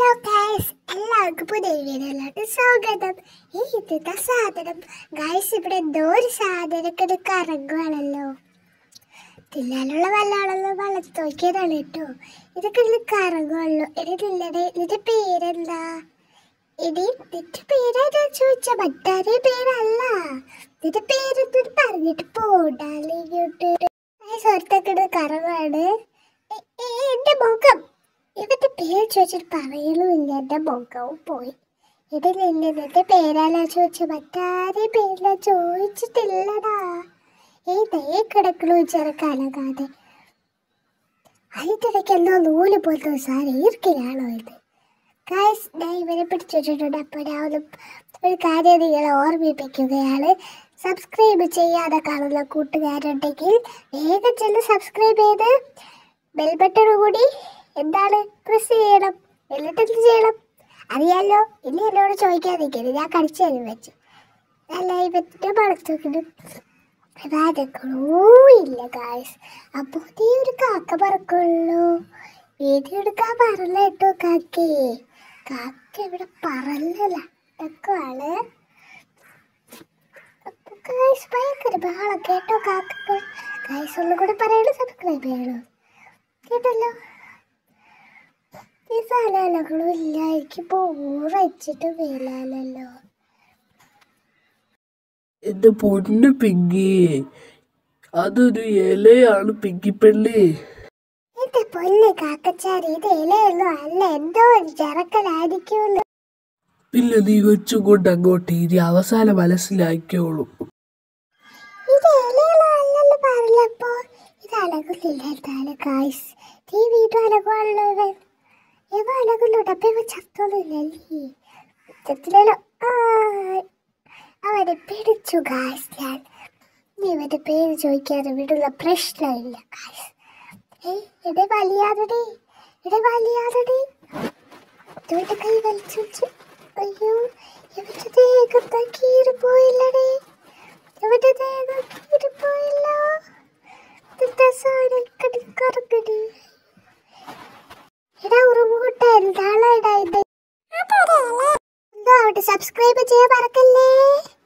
hello guys എല്ലാവർക്കും പുതിയ വീഡിയോയിലോട്ട് സ്വാഗതം ഈ ഇന്നത്തെ സാധനം ഗൈസ് ഇവിടെ എന്തോ ഒരു സാധനമൊക്കെ ഇത് കറങ്ങുവാണല്ലോ തിന്നാനുള്ള വെള്ളമാണല്ലോ വെള്ളത്തിൽ നോക്കിയതാണ് കേട്ടോ ഇതൊക്കെ ഇതിൽ കറങ്ങുള്ളൂ ഇനി തിന്നണേ ഇതിന്റെ പേരെന്താ ഇനി നിന്റെ പേരാ ചോദിച്ച മറ്റാരെ പേരല്ല നിന്റെ പേരെന്ത് പറഞ്ഞിട്ട് പോണ്ടാലേ ഇങ്ങോട്ട് സുഹൃത്തൊക്കെ കറവാണ് എ- എ- എന്റെ മുഖം ഇവന്റെ പേര് ചോദിച്ചിട്ട് പറയലുമില്ല എന്റെ മുഖവും പോയി ഇത് നിന്നെ നിന്റെ പേരാലാ ചോദിച്ചു മറ്റാരെ പേരിലാ ചോദിച്ചിട്ടില്ലടാ ഈ ദേ കിടക്കണു ചെറുക്കാലകാതെ അതിനിടയ്ക്ക് എന്തോ നൂല് പോലത്തെ ഒരു സാധനം ഈർക്കിലാണോ ഇത് ഗായ്സ് ഞാൻ ഇവരെ പിടിച്ചിട്ടുണ്ട് അപ്പോൾ ഞാൻ ഒന്ന് ഒരു കാര്യം നിങ്ങളെ ഓർമ്മിപ്പിക്കുകയാണ് സബ്സ്ക്രൈബ് ചെയ്യാതെ കാണുന്ന കൂട്ടുകാരുണ്ടെങ്കിൽ വേഗം ചെന്ന് സബ്സ്ക്രൈബ് ചെയ്ത് ബെൽ ബട്ടൺ കൂടി എന്താണ് പ്രസ് ചെയ്യണം എന്നിട്ട് എന്ത് ചെയ്യണം അറിയാലോ ഇനി എന്നോട് ചോദിക്കാൻ നിൽക്കരുത് ഞാൻ കടിച്ചു തരും വെച്ച് ഞാൻ ലൈവത്തിൻ്റെ മണത്ത് നോക്കിയിട്ട് ഇല്ല ഗായ്സ് അപ്പോൾ നീ ഒരു കാക്ക പറക്കുള്ളൂ വീഡിയോ എടുക്കാൻ പറല്ല കേട്ടോ കാക്കേ കാക്ക ഇവിടെ പറല്ലല്ല ഇതൊക്കെയാണ് അപ്പോൾ ഗായ്സ് ഭയങ്കര ബഹളം കേട്ടോ കാക്ക ഗായ്സ് ഒന്നും കൂടി പറയണം സബ്സ്ക്രൈബ് ചെയ്യണം കേട്ടല്ലോ ഈ സാധനങ്ങളും ഇല്ല എനിക്ക് ബോറടിച്ചിട്ട് വീഴാനല്ലോ എന്റെ പൊന്നു പിങ്കി അതൊരു ഇലയാണ് പിങ്കിപ്പെള്ളി എന്റെ പൊന്ന് കാക്കച്ചാരി ഇത് ഇലയൊന്നും അല്ല എന്തോ ഒരു ചെറുക്കലായിരിക്കുമല്ലോ പിന്നെ നീ വെച്ചും കൊണ്ട് അങ്ങോട്ട് ഇനി അവസാനം മനസ്സിലാക്കിയോളൂ ഇത് ഇലയൊന്നും അല്ലെന്ന് പറഞ്ഞപ്പോ ഇത് അലകുന്നില്ലായിരുന്നാണ് കായ്സ് നീ വീണ്ടും അലകുവാണല്ലോ ഇവൻ ഇവ അലകുന്നുണ്ട് അപ്പൊ ഇവ ചത്തൊന്നുമില്ലല്ലേ ചത്തില്ലല്ലോ ആ, അവനെ പിടിച്ചു ഗായ്സ് ഞാൻ നീ ഇവന്റെ പേര് ചോദിക്കാതെ വിടുന്ന പ്രശ്നമില്ല ഗായ്സ് ഏയ് എടെ വലിയാതടി എടെ വലിയാതടി ഇവന്റെ കൈ വലിച്ചു വെച്ച് അയ്യോ ഇവന്റെ ദേഹത്തെ കീറി പോയില്ലടേ ഇവന്റെ ദേഹം കീറി പോയല്ലോ ഇതിന്റെ സാധനം കറക്കടി എടാ ഉറുമുകുട്ട എന്താണോ ഇടാ ഇത് എന്തോ അവിടെ സബ്സ്ക്രൈബ് ചെയ്യാൻ മറക്കല്ലേ